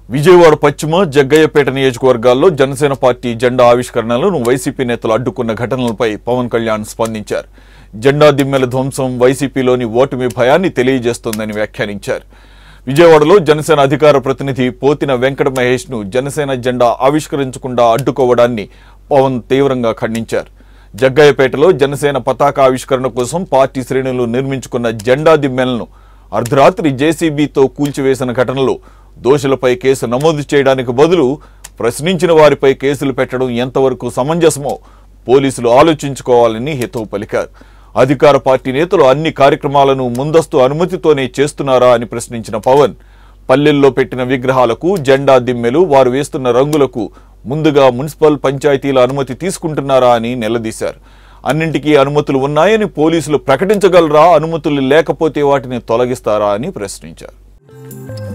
విజయవాడ పశ్చిమ జగ్గయ్యపేట నియోజకవర్గాల్లో జనసేన పార్టీ జెండా ఆవిష్కరణలను వైసీపీ నేతలు అడ్డుకున్న ఘటనలపై పవన్ కళ్యాణ్ స్పందించారు జెండా దిమ్మెల ధ్వంసం వైసీపీలోని ఓటమి భయాన్ని తెలియజేస్తోందని వ్యాఖ్యానించారు విజయవాడలో జనసేన అధికార ప్రతినిధి పోతిన వెంకట మహేష్ ను జనసేన జెండా ఆవిష్కరించకుండా అడ్డుకోవడాన్ని పవన్ తీవ్రంగా ఖండించారు జగ్గయ్యపేటలో జనసేన పతాక ఆవిష్కరణ కోసం పార్టీ శ్రేణులు నిర్మించుకున్న జెండా దిమ్మెలను అర్ధరాత్రి జేసీబీతో కూల్చివేసిన ఘటనలో దోషులపై కేసు నమోదు చేయడానికి బదులు ప్రశ్నించిన వారిపై కేసులు పెట్టడం ఎంతవరకు సమంజసమో పోలీసులు ఆలోచించుకోవాలని హితవు పలికారు అధికార పార్టీ నేతలు అన్ని కార్యక్రమాలను ముందస్తు అనుమతితోనే చేస్తున్నారా అని ప్రశ్నించిన పవన్ పల్లెల్లో పెట్టిన విగ్రహాలకు జెండా దిమ్మెలు వారు వేస్తున్న రంగులకు ముందుగా మున్సిపల్ పంచాయతీల అనుమతి తీసుకుంటున్నారా అని నిలదీశారు అన్నింటికీ అనుమతులు ఉన్నాయని పోలీసులు ప్రకటించగలరా అనుమతులు లేకపోతే వాటిని తొలగిస్తారా అని ప్రశ్నించారు